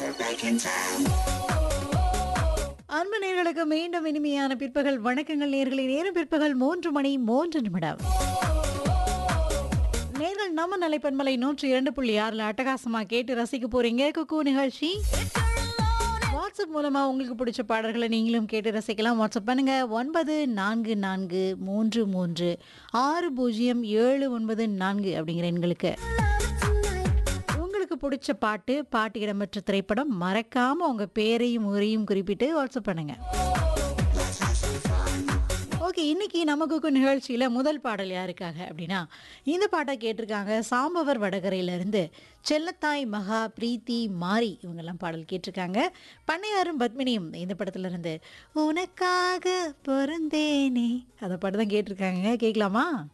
அன்பு நேர்களுக்கு மீண்டும் இனிமையான பிற்பகல் வணக்கங்கள் நேர்களை நேரம் பிற்பகல் மூன்று மணி மூன்று நிமிடம் நேர்கள் நம்ம நிலைப்பன்மலை நூற்றி இரண்டு புள்ளி ஆறுல அட்டகாசமா கேட்டு ரசிக்க போறீங்க குக்கு நிகழ்ச்சி வாட்ஸ்அப் மூலமா உங்களுக்கு பிடிச்ச பாடல்களை நீங்களும் கேட்டு ரசிக்கலாம் வாட்ஸ்அப் பண்ணுங்க ஒன்பது நான்கு நான்கு மூன்று மூன்று ஆறு பூஜ்ஜியம் ஏழு ஒன்பது நான்கு அப்படிங்கிற எண்களுக்கு உங்களுக்கு பிடிச்ச பாட்டு பாட்டு இடம்பெற்ற திரைப்படம் மறக்காம உங்க பேரையும் ஊரையும் குறிப்பிட்டு வாட்ஸ்அப் பண்ணுங்க ஓகே இன்னைக்கு நமக்கு நிகழ்ச்சியில முதல் பாடல் யாருக்காக அப்படின்னா இந்த பாட்டை கேட்டிருக்காங்க சாம்பவர் வடகரையில இருந்து செல்லத்தாய் மகா பிரீத்தி மாரி இவங்கெல்லாம் பாடல் கேட்டிருக்காங்க பண்ணையாரும் பத்மினியும் இந்த படத்துல இருந்து உனக்காக பிறந்தேனே அந்த பாட்டு தான் கேட்டிருக்காங்க கேட்கலாமா